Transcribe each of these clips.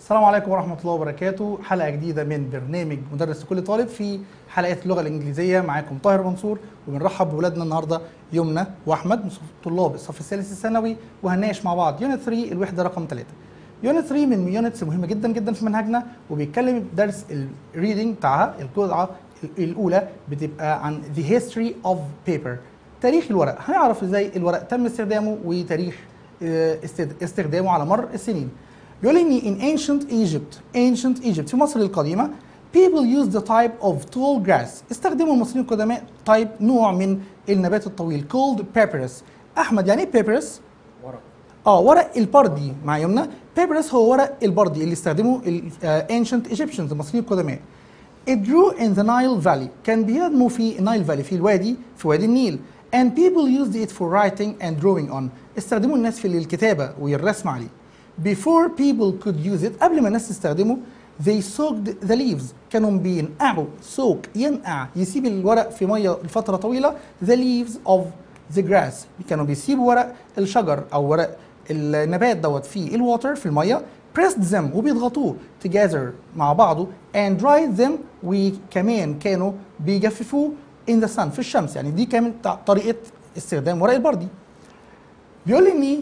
السلام عليكم ورحمة الله وبركاته حلقة جديدة من برنامج مدرس لكل طالب في حلقات اللغة الإنجليزية معاكم طاهر منصور وبنرحب بولادنا النهاردة يمنى وأحمد من طلاب الصف الثالث الثانوي وهنناقش مع بعض يونت 3 الوحدة رقم 3 يونت 3 من يونتس مهمة جدا جدا في منهجنا وبيتكلم درس الريدنج بتاعها الجزعة الأولى بتبقى عن the history of paper تاريخ الورق هنعرف ازاي الورق تم استخدامه وتاريخ آه، استد- استخدامه على مر السنين بيقول ان in ancient Egypt ancient Egypt في مصر القديمة people used the type of tall grass استخدموا المصريين القدماء type نوع من النبات الطويل called papyrus أحمد يعني ايه papyrus؟ ورق اه ورق البردي مع يمنى papyrus هو ورق البردي اللي استخدمه ال آه، ancient Egyptians المصريين القدماء It grew in the Nile Valley كان بينمو في النايل فالي في الوادي في وادي النيل and people used it for writing and drawing on استخدموا الناس في الكتابة والرسم عليه before people could use it قبل ما الناس تستخدمه they soaked the leaves كانوا بينقعوا soak ينقع يسيب الورق في مية لفترة طويلة the leaves of the grass كانوا بيسيبوا ورق الشجر أو ورق النبات دوت في الواتر في المية pressed them وبيضغطوه together مع بعضه and dried them وكمان كانوا بيجففوه in the sun في الشمس يعني دي كانت طريقة استخدام ورق البردي بيقول لي اني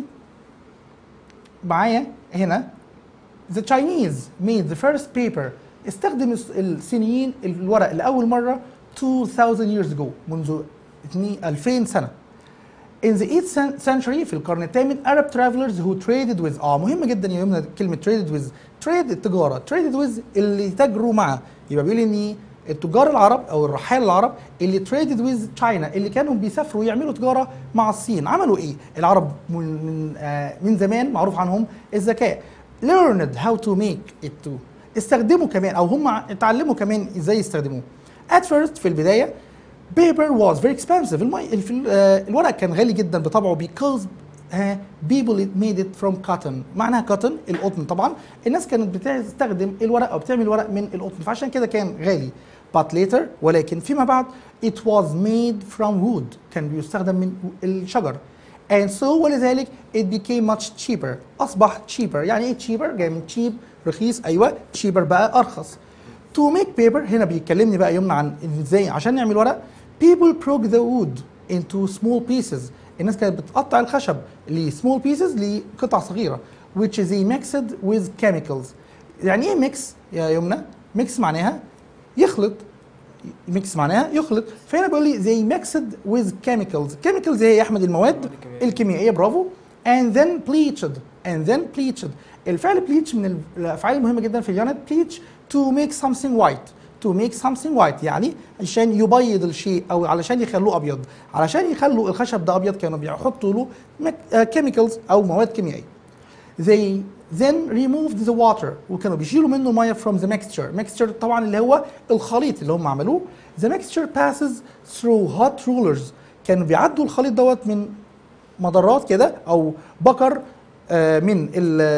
معايا هنا The Chinese made the first paper استخدم الس- الصينيين الورق لأول مرة 2000 years ago منذ 2000 سنة In the 8th cen- century في القرن الثامن Arab travelers who traded with اه مهمة جدا يا يمنى كلمة traded with trade التجارة traded with اللي تجروا معه يبقى بيقول ان التجار العرب او الرحال العرب اللي traded with China اللي كانوا بيسافروا يعملوا تجارة مع الصين عملوا ايه؟ العرب من من, آه من زمان معروف عنهم الذكاء learned how to make it too استخدموا كمان او هم اتعلموا كمان ازاي يستخدموه at first في البداية paper was very expensive المي الف- آه، الورق كان غالي جدا بطبعه because آه، people made it from cotton معناها cotton القطن طبعا الناس كانت بتستخدم الورق او بتعمل ورق من القطن فعشان كده كان غالي but later ولكن فيما بعد it was made from wood كان بيستخدم من الشجر and so ولذلك it became much cheaper اصبح cheaper يعني ايه cheaper جاي من cheap رخيص ايوه cheaper بقى ارخص to make paper هنا بيكلمني بقى يمنع عن إن ازاي عشان نعمل ورق people broke the wood into small pieces الناس كانت بتقطع الخشب ل small pieces لقطع صغيرة which is mixed with chemicals يعني ايه mix يا يمنى mix معناها يخلط ميكس معناها يخلط فهنا بيقول لي زي ميكسد with chemicals chemicals هي يا احمد المواد الكيميائية. الكيميائيه برافو and then bleached and then bleached الفعل bleach من الافعال المهمه جدا في اليونت bleach to make something white to make something white يعني عشان يبيض الشيء او علشان يخلوه ابيض علشان يخلوا الخشب ده ابيض كانوا بيحطوا له كيميكالز او مواد كيميائيه they then removed the water وكانوا بيشيلوا منه ميه from the mixture mixture طبعا اللي هو الخليط اللي هم عملوه the mixture passes through hot rollers كانوا بيعدوا الخليط دوت من مضرات كده او بكر آه، من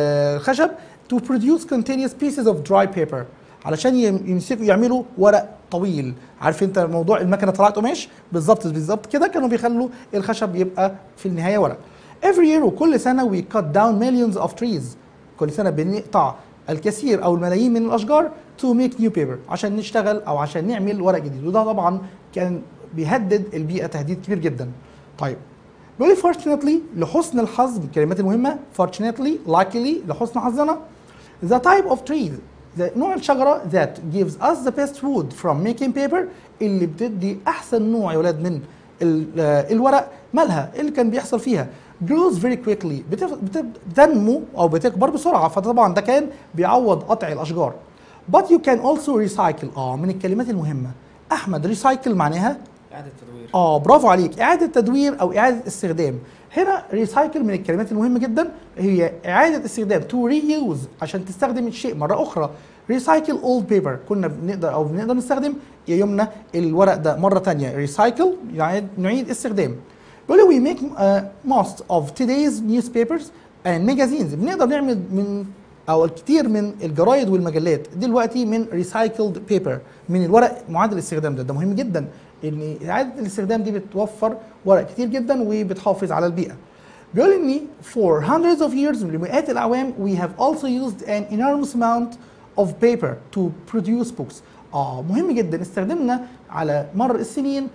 الخشب to produce continuous pieces of dry paper علشان يم- يمسكوا يعملوا ورق طويل عارف انت موضوع المكنه طلعت قماش بالظبط بالظبط كده كانوا بيخلوا الخشب يبقى في النهايه ورق every year وكل سنه we cut down millions of trees كل سنه بنقطع الكثير او الملايين من الاشجار to make new paper عشان نشتغل او عشان نعمل ورق جديد وده طبعا كان بيهدد البيئه تهديد كبير جدا طيب بيقول لي fortunately لحسن الحظ من الكلمات المهمه fortunately luckily لحسن حظنا the type of trees the نوع الشجره that gives us the best wood from making paper اللي بتدي احسن نوع يا ولاد من ال- آه، الورق مالها إيه اللي كان بيحصل فيها grows very quickly بتف- بت- بتنمو او بتكبر بسرعه فطبعا ده كان بيعوض قطع الاشجار but you can also recycle اه من الكلمات المهمه احمد recycle معناها إعادة تدوير اه برافو عليك اعاده تدوير او اعاده استخدام هنا ريسايكل من الكلمات المهمه جدا هي اعاده استخدام تو ري يوز عشان تستخدم الشيء مره اخرى ريسايكل اولد بيبر كنا بنقدر او بنقدر نستخدم يا يمنى الورق ده مره ثانيه ريسايكل يعني نعيد استخدام بيقول وي ميك most of today's newspapers and magazines بنقدر نعمل من او الكثير من الجرايد والمجلات دلوقتي من ريسايكلد بيبر من الورق معاد الاستخدام ده ده مهم جدا ان اعاده الاستخدام دي بتوفر ورق كتير جدا وبتحافظ على البيئه بيقول اني for hundreds of years لمئات الاعوام we have also used an enormous amount of paper to produce books اه مهم جدا استخدمنا على مر السنين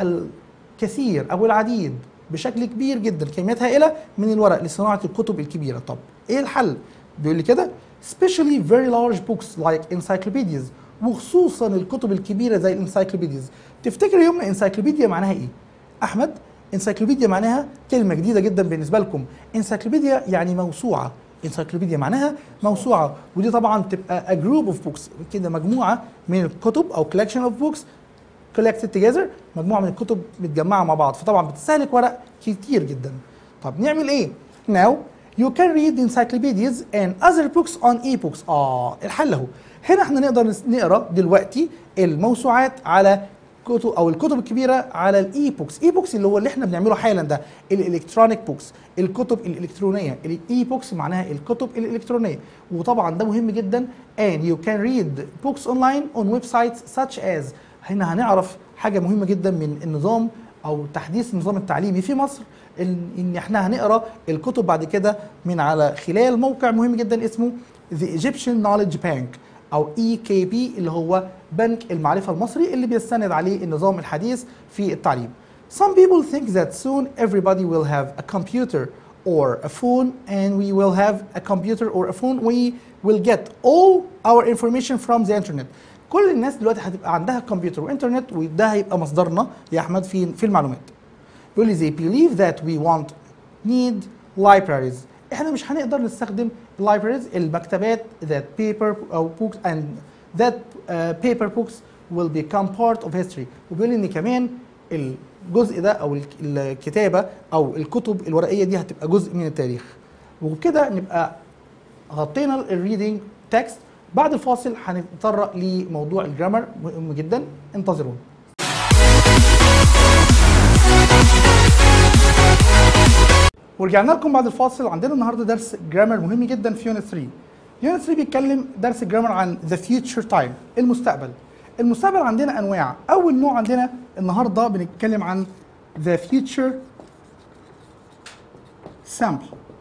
الكثير او العديد بشكل كبير جدا كميات هائله من الورق لصناعه الكتب الكبيره طب ايه الحل بيقول لي كده especially very large books like encyclopedias وخصوصا الكتب الكبيره زي الانسايكلوبيدياز تفتكر يوم انسايكلوبيديا معناها ايه احمد انسايكلوبيديا معناها كلمه جديده جدا بالنسبه لكم انسايكلوبيديا يعني موسوعه انسايكلوبيديا معناها موسوعه ودي طبعا تبقى a group of books كده مجموعه من الكتب او collection of books collected together مجموعه من الكتب متجمعه مع بعض فطبعا بتستهلك ورق كتير جدا طب نعمل ايه now you can read encyclopedias and other books on e-books اه الحل اهو هنا احنا نقدر نس- نقرا دلوقتي الموسوعات على كتب او الكتب الكبيره على الاي بوكس اي بوكس اللي هو اللي احنا بنعمله حالا ده الالكترونيك بوكس الكتب الالكترونيه الاي بوكس معناها الكتب الالكترونيه وطبعا ده مهم جدا and you can read books online on websites such as هنا هنعرف حاجه مهمه جدا من النظام او تحديث النظام التعليمي في مصر ان إن احنا هنقرا الكتب بعد كده من على خلال موقع مهم جدا اسمه The Egyptian Knowledge Bank او اي كي بي اللي هو بنك المعرفه المصري اللي بيستند عليه النظام الحديث في التعليم. Some people think that soon everybody will have a computer or a phone and we will have a computer or a phone we will get all our information from the internet. كل الناس دلوقتي هتبقى عندها كمبيوتر وانترنت وده هيبقى مصدرنا يا احمد في في المعلومات. بيقول لي they believe that we want need libraries احنا مش هنقدر نستخدم libraries المكتبات that paper او books and that uh, paper books will become part of history وبيقول ان كمان الجزء ده او الك- الكتابه او الكتب الورقيه دي هتبقى جزء من التاريخ وبكده نبقى غطينا الريدنج تكست بعد الفاصل هنتطرق لموضوع الجرامر مهم جدا انتظرونا ورجعنا لكم بعد الفاصل عندنا النهارده درس جرامر مهم جدا في يونت 3 يونت 3 بيتكلم درس جرامر عن ذا فيوتشر تايم المستقبل المستقبل عندنا انواع اول نوع عندنا النهارده بنتكلم عن ذا فيوتشر سامبل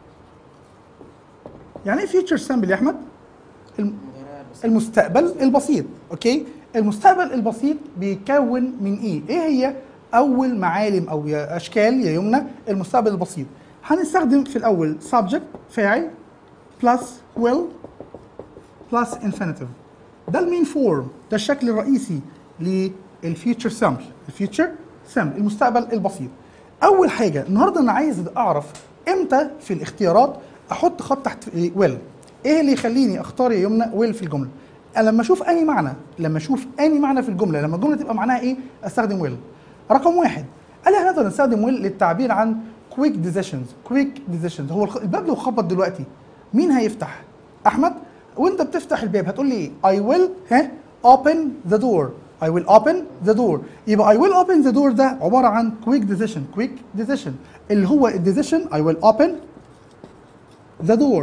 يعني ايه فيوتشر سامبل يا احمد الم- المستقبل البسيط اوكي المستقبل البسيط بيتكون من ايه ايه هي اول معالم او يا اشكال يا يمنى المستقبل البسيط هنستخدم في الاول subject فاعل plus will plus infinitive ده المين فورم ده الشكل الرئيسي للفيوتشر سامبل الفيوتشر سامبل المستقبل البسيط اول حاجه النهارده انا عايز اعرف امتى في الاختيارات احط خط تحت ويل ايه اللي يخليني اختار يا يمنى ويل في الجمله أنا لما اشوف اني معنى لما اشوف اني معنى في الجمله لما الجمله تبقى معناها ايه استخدم ويل رقم واحد قال لي هنقدر نستخدم ويل للتعبير عن كويك ديسيشنز كويك ديسيشنز هو الخ- الباب لو خبط دلوقتي مين هيفتح احمد وانت بتفتح الباب هتقول لي ايه I will ها open the door I will open the door يبقى I will open the door ده عبارة عن quick decision quick decision اللي هو الديسيشن I will open the door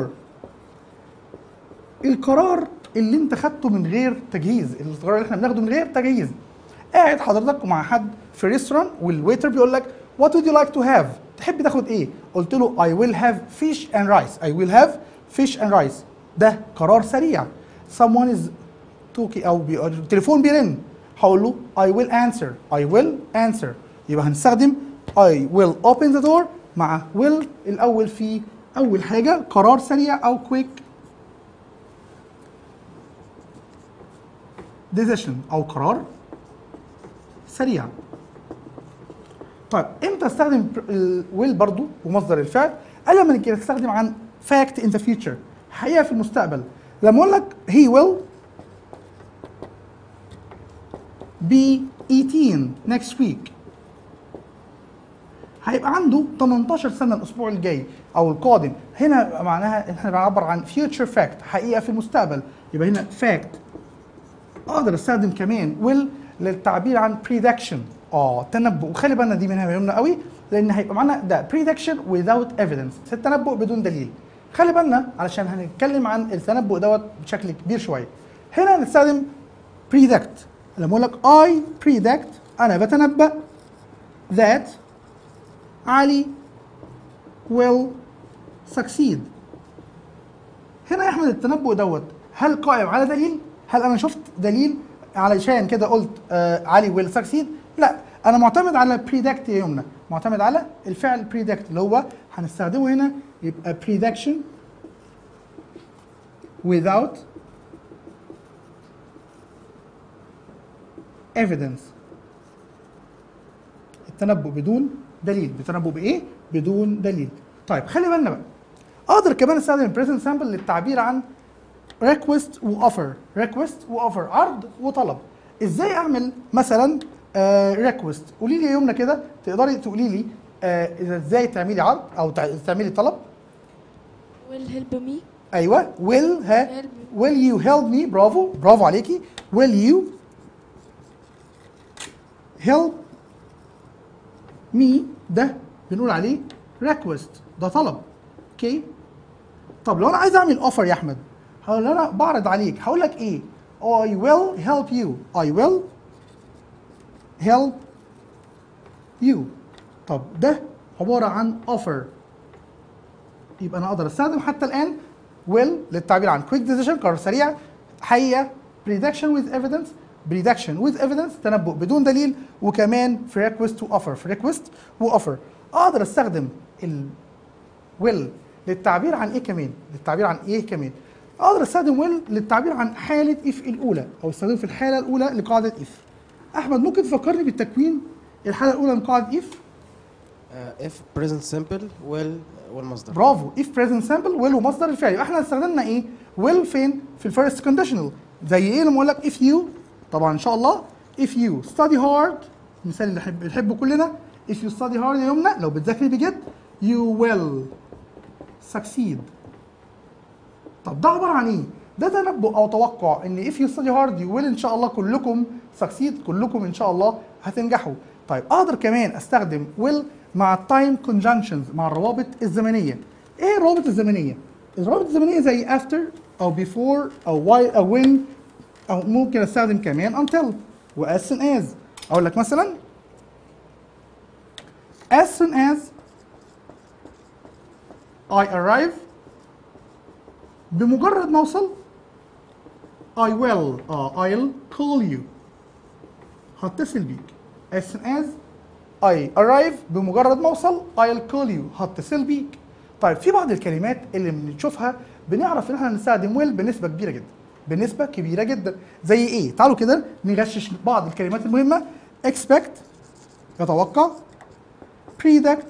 القرار اللي انت خدته من غير تجهيز القرار اللي احنا بناخده من غير تجهيز قاعد حضرتك مع حد في ريستوران والويتر بيقول لك what would you like to have تحب تاخد ايه قلت له I will have fish and rice I will have fish and rice ده قرار سريع someone is talking او بي... التليفون بيرن هقول له I will answer I will answer يبقى هنستخدم I will open the door مع will الاول في اول حاجه قرار سريع او quick decision او قرار سريع طيب امتى استخدم الويل برضو ومصدر الفعل قال لما نيجي نستخدم عن fact in the future حقيقه في المستقبل لما اقول لك he will be 18 next week هيبقى عنده 18 سنه الاسبوع الجاي او القادم هنا معناها احنا بنعبر عن future fact حقيقه في المستقبل يبقى هنا fact اقدر استخدم كمان will للتعبير عن prediction اه تنبؤ وخلي بالنا دي منها مهمه قوي لان هيبقى معانا ده prediction without evidence التنبؤ بدون دليل خلي بالنا علشان هنتكلم عن التنبؤ دوت بشكل كبير شويه هنا هنستخدم predict لما اقول لك I predict انا بتنبأ that علي will succeed هنا يا احمد التنبؤ دوت هل قائم على دليل؟ هل انا شفت دليل علشان كده قلت آه علي ويل سكسيد؟ لا انا معتمد على predict يا يمنى معتمد على الفعل predict اللي هو هنستخدمه هنا يبقى prediction without evidence التنبؤ بدون دليل بتنبؤ بايه؟ بدون دليل طيب خلي بالنا بقى اقدر كمان استخدم البريزنت سامبل للتعبير عن ريكوست واوفر ريكوست واوفر عرض وطلب ازاي اعمل مثلا ريكوست قولي لي يا يمنى كده تقدري تقولي لي آه، إذا ازاي تعملي عرض او تع- تعملي طلب will help me ايوه will ها help me will you help me برافو برافو عليكي will you help me ده بنقول عليه request ده طلب اوكي طب لو انا عايز اعمل اوفر يا احمد هقول انا بعرض عليك هقول لك ايه I will help you I will help you طب ده عبارة عن offer يبقى انا اقدر استخدم حتى الان will للتعبير عن quick decision قرار سريع حقيقة prediction with evidence prediction with evidence تنبؤ بدون دليل وكمان في request و offer في request و offer اقدر استخدم ال will للتعبير عن ايه كمان للتعبير عن ايه كمان اقدر استخدم will للتعبير عن حالة if الاولى او استخدمه في الحالة الاولى لقاعدة if احمد ممكن تفكرني بالتكوين الحالة الاولى من قاعدة if Uh, if present simple will والمصدر برافو if present simple will ومصدر الفعل يبقى احنا استخدمنا ايه will فين في الفيرست conditional زي ايه لما اقول لك if you طبعا ان شاء الله if you study hard المثال اللي نحب نحبه كلنا if you study hard يا يمنى لو بتذاكري بجد you will succeed طب ده عباره عن ايه ده تنبؤ او توقع ان if you study hard you will ان شاء الله كلكم succeed كلكم ان شاء الله هتنجحوا طيب اقدر كمان استخدم will مع time conjunctions مع الروابط الزمنيه ايه الروابط الزمنيه الروابط الزمنيه زي after او before او while او when او ممكن استخدم كمان until و as soon as اقول لك مثلا as soon as I arrive بمجرد ما اوصل I will uh, I'll call you هتصل بيك as soon as I arrive بمجرد ما اوصل I'll call you هتصل بيك طيب في بعض الكلمات اللي بنشوفها بنعرف ان احنا نستخدم will بنسبه كبيره جدا بنسبه كبيره جدا زي ايه تعالوا كده نغشش بعض الكلمات المهمه expect يتوقع predict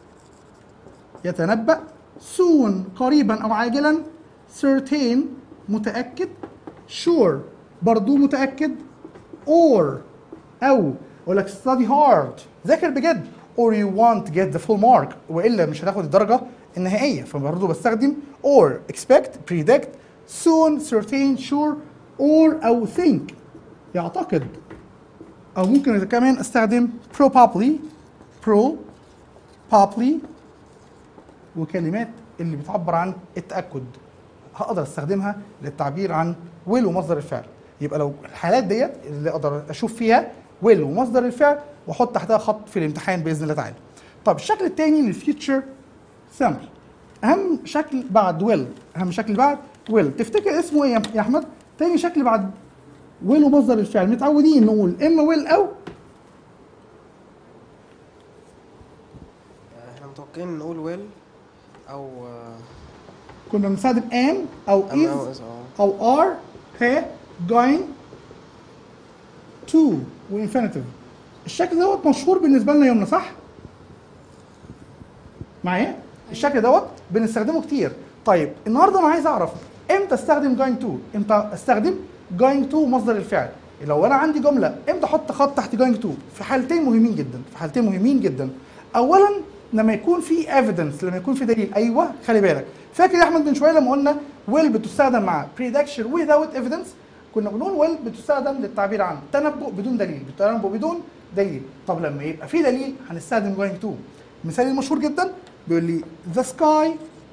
يتنبأ soon قريبا او عاجلا certain متأكد sure برضو متأكد or أو أقول لك study hard ذاكر بجد or you want to get the full mark وإلا مش هتاخد الدرجة النهائية فبرضو بستخدم or expect predict soon certain sure or أو think يعتقد أو ممكن كمان استخدم probably probably وكلمات اللي بتعبر عن التأكد هقدر استخدمها للتعبير عن will ومصدر الفعل يبقى لو الحالات ديت اللي اقدر اشوف فيها will ومصدر الفعل واحط تحتها خط في الامتحان باذن الله تعالى طب الشكل الثاني للفيوتشر سامبل اهم شكل بعد will اهم شكل بعد will تفتكر اسمه ايه يا احمد تاني شكل بعد will ومصدر الفعل متعودين نقول اما will او آه، احنا متوقعين نقول will او آه، كنا بنستخدم am او أم is أو is اه او are ها going to وانفينيتيف الشكل دوت مشهور بالنسبه لنا يومنا صح؟ معايا؟ الشكل دوت بنستخدمه كتير طيب النهارده انا عايز اعرف امتى استخدم going to امتى استخدم going to مصدر الفعل لو انا عندي جمله امتى احط خط تحت going to في حالتين مهمين جدا في حالتين مهمين جدا اولا لما يكون في evidence لما يكون في دليل ايوه خلي بالك فاكر يا احمد من شويه لما قلنا will بتستخدم مع prediction without evidence كنا بنقول will بتستخدم للتعبير عن تنبؤ بدون دليل تنبؤ بدون دليل طب لما يبقى في دليل هنستخدم going to مثال المشهور جدا بيقول لي the sky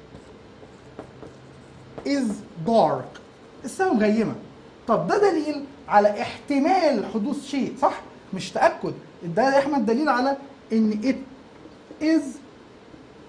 is dark السماء مغيمه طب ده دليل على احتمال حدوث شيء صح مش تاكد ده يا احمد دليل على ان it is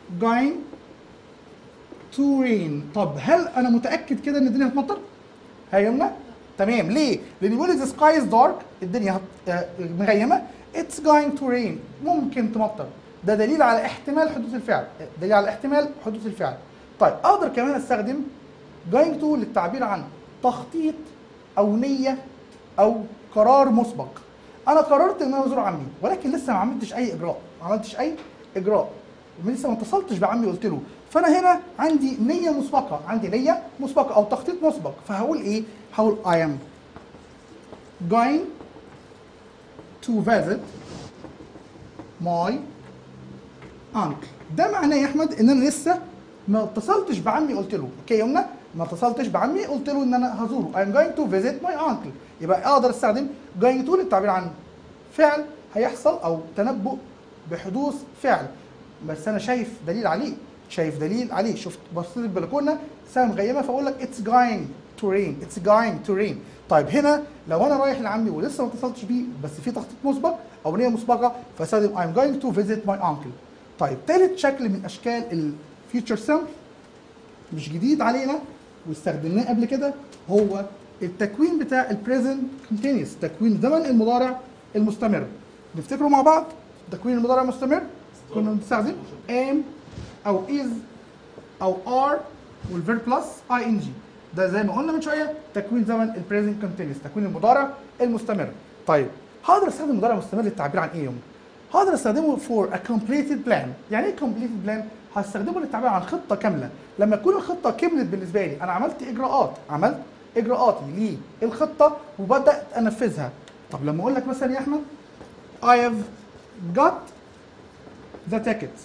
going to rain طب هل انا متاكد كده ان الدنيا هتمطر هيمنع تمام ليه لان بيقول لي the sky is dark الدنيا هت... آه، مغيمه it's going to rain ممكن تمطر ده دليل على احتمال حدوث الفعل دليل على احتمال حدوث الفعل طيب اقدر كمان استخدم going to للتعبير عن تخطيط او نيه او قرار مسبق انا قررت ان انا ازور عمي ولكن لسه ما عملتش اي اجراء ما عملتش اي اجراء لسه ما اتصلتش بعمي قلت له فانا هنا عندي نيه مسبقه عندي نيه مسبقه او تخطيط مسبق فهقول ايه هقول I am going to visit my uncle ده معناه يا احمد ان انا لسه ما اتصلتش بعمي قلت له اوكي يا يمنى ما اتصلتش بعمي قلت له ان انا هزوره I'm going to visit my uncle يبقى اقدر استخدم going to للتعبير عن فعل هيحصل او تنبؤ بحدوث فعل بس انا شايف دليل عليه شايف دليل عليه شفت بصيت البلكونه السماء مغيمه فاقول لك it's going to rain it's going to rain طيب هنا لو انا رايح لعمي ولسه ما اتصلتش بيه بس في تخطيط مسبق او نيه مسبقه فاستخدم I'm going to visit my uncle طيب ثالث شكل من اشكال الفيوتشر سمبل مش جديد علينا واستخدمناه قبل كده هو التكوين بتاع البريزنت كونتينيوس تكوين زمن المضارع المستمر نفتكروا مع بعض تكوين المضارع المستمر كنا بنستخدم am او is او are والفيرب بلس اي ان جي ده زي ما قلنا من شويه تكوين زمن البريزنت كونتينيوس تكوين المضارع المستمر طيب هقدر استخدم المضارع المستمر للتعبير عن ايه يوم هقدر استخدمه for a completed plan يعني ايه completed plan هستخدمه للتعبير عن خطه كامله لما تكون الخطه كملت بالنسبه لي انا عملت اجراءات عملت اجراءاتي للخطه وبدات انفذها طب لما اقول لك مثلا يا احمد I have got the tickets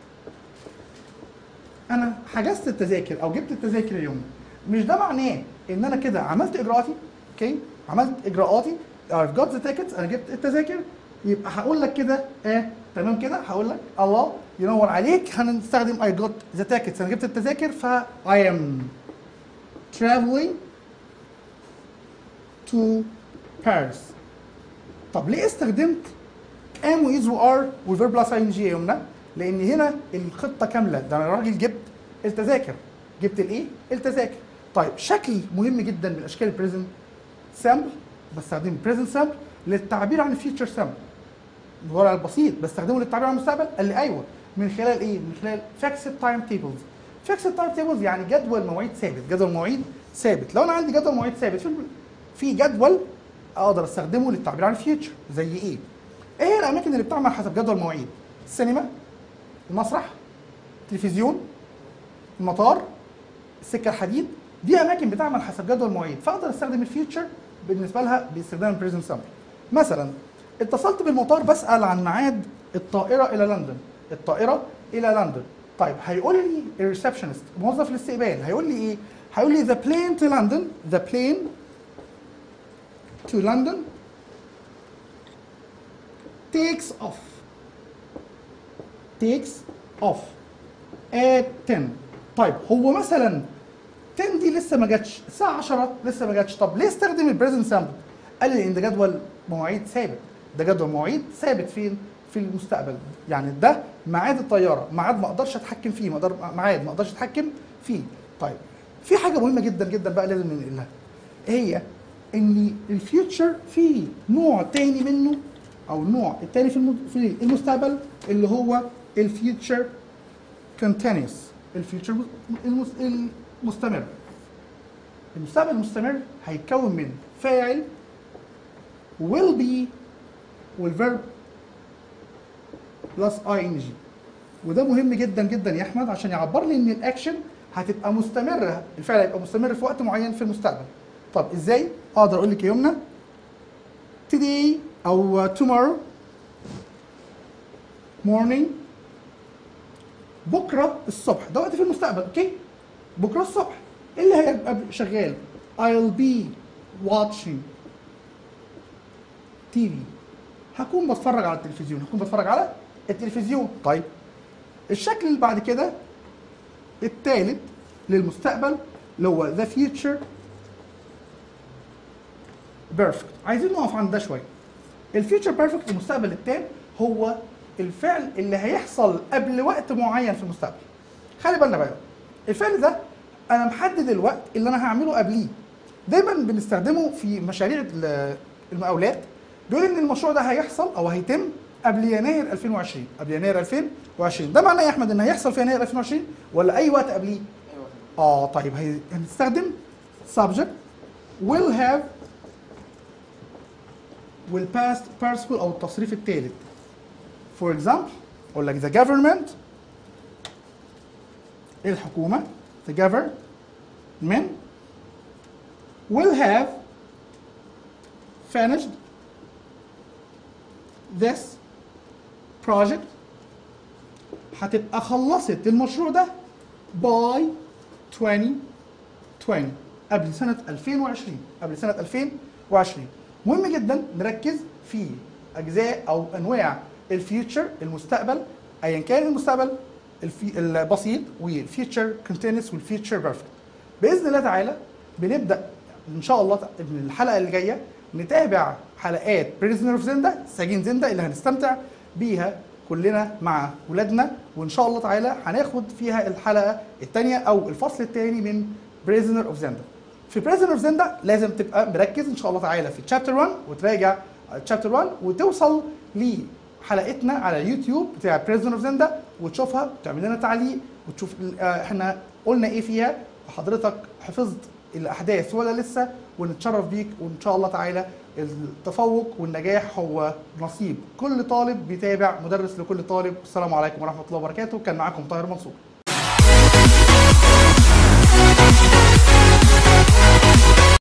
انا حجزت التذاكر او جبت التذاكر اليوم مش ده معناه ان انا كده عملت اجراءاتي اوكي عملت اجراءاتي I've got the tickets انا جبت التذاكر يبقى هقول لك كده اه تمام كده هقول لك الله ينور عليك هنستخدم I got the tickets انا جبت التذاكر ف I am traveling to Paris طب ليه استخدمت ام وايز وار والفيرب بلس اي ان جي يا يمنى؟ لان هنا الخطه كامله ده انا راجل جبت التذاكر جبت الايه؟ التذاكر طيب شكل مهم جدا من اشكال البريزنت سامبل بستخدم بريزنت سامبل للتعبير عن الفيوتشر سامبل المضارع البسيط بستخدمه للتعبير عن المستقبل قال لي ايوه من خلال ايه؟ من خلال فيكسد تايم تيبلز فيكسد تايم تيبلز يعني جدول مواعيد ثابت جدول مواعيد ثابت لو انا عندي جدول مواعيد ثابت في في جدول اقدر استخدمه للتعبير عن الفيوتشر زي ايه؟ ايه هي الاماكن اللي بتعمل حسب جدول مواعيد؟ السينما المسرح التلفزيون المطار السكه الحديد دي اماكن بتعمل حسب جدول مواعيد فاقدر استخدم الفيوتشر بالنسبه لها باستخدام البريزنت سامبل مثلا اتصلت بالمطار بسال عن ميعاد الطائره الى لندن الطائره الى لندن طيب هيقول لي الريسبشنست موظف الاستقبال هيقول لي ايه هيقول لي the plane to London the plane to London takes off takes off at 10 طيب هو مثلا 10 دي لسه ما جاتش الساعه 10 لسه ما جاتش طب ليه استخدم البريزنت سامبل قال لي ان ده جدول مواعيد ثابت ده جدول مواعيد ثابت فين في المستقبل يعني ده ميعاد الطياره ميعاد ما اقدرش اتحكم فيه ما اقدر ميعاد ما اقدرش اتحكم فيه طيب في حاجه مهمه جدا جدا بقى لازم ننقلها هي ان الفيوتشر في نوع تاني منه او النوع التاني في الم- في المستقبل اللي هو الفيوتشر كونتينيوس الفيوتشر المس- المستمر المستقبل المستمر هيتكون من فاعل will be والفيرب بلس اي ان جي وده مهم جدا جدا يا احمد عشان يعبر لي ان الاكشن هتبقى مستمره الفعل هيبقى مستمر في وقت معين في المستقبل طب ازاي اقدر اقول لك يا يمنى today او tomorrow morning بكره الصبح ده وقت في المستقبل اوكي بكره الصبح ايه اللي هيبقى شغال I'll be watching TV هكون بتفرج على التلفزيون هكون بتفرج على التلفزيون طيب الشكل اللي بعد كده الثالث للمستقبل اللي هو the future perfect عايزين نقف عند ده شويه الفيوتشر بيرفكت المستقبل التام هو الفعل اللي هيحصل قبل وقت معين في المستقبل خلي بالنا بقى الفعل ده انا محدد الوقت اللي انا هعمله قبليه دايما بنستخدمه في مشاريع ال- المقاولات بيقول ان المشروع ده هيحصل او هيتم قبل يناير 2020 قبل يناير 2020 ده معناه إيه يا احمد ان هيحصل في يناير 2020 ولا اي وقت قبليه اه طيب هي- هنستخدم subject will have will past participle او التصريف الثالث for example اقول لك the government الحكومه the government will have finished this project هتبقى خلصت المشروع ده by 2020 قبل سنة 2020 قبل سنة 2020 مهم جدا نركز في أجزاء أو أنواع الفيوتشر المستقبل أيا كان المستقبل الفي البسيط والفيوتشر كونتينوس والفيوتشر بيرفكت بإذن الله تعالى بنبدأ إن شاء الله من الحلقة اللي جاية نتابع حلقات بريزنر اوف زندا سجين زندا اللي هنستمتع بيها كلنا مع ولادنا وان شاء الله تعالى هناخد فيها الحلقه الثانيه او الفصل الثاني من بريزنر اوف زندا في بريزنر اوف زندا لازم تبقى مركز ان شاء الله تعالى في تشابتر 1 وتراجع تشابتر 1 وتوصل لحلقتنا على اليوتيوب بتاع بريزنر اوف زندا وتشوفها وتعمل لنا تعليق وتشوف آه، احنا قلنا ايه فيها وحضرتك حفظت الاحداث ولا لسه ونتشرف بيك وان شاء الله تعالى التفوق والنجاح هو نصيب كل طالب بيتابع مدرس لكل طالب السلام عليكم ورحمه الله وبركاته كان معاكم طاهر منصور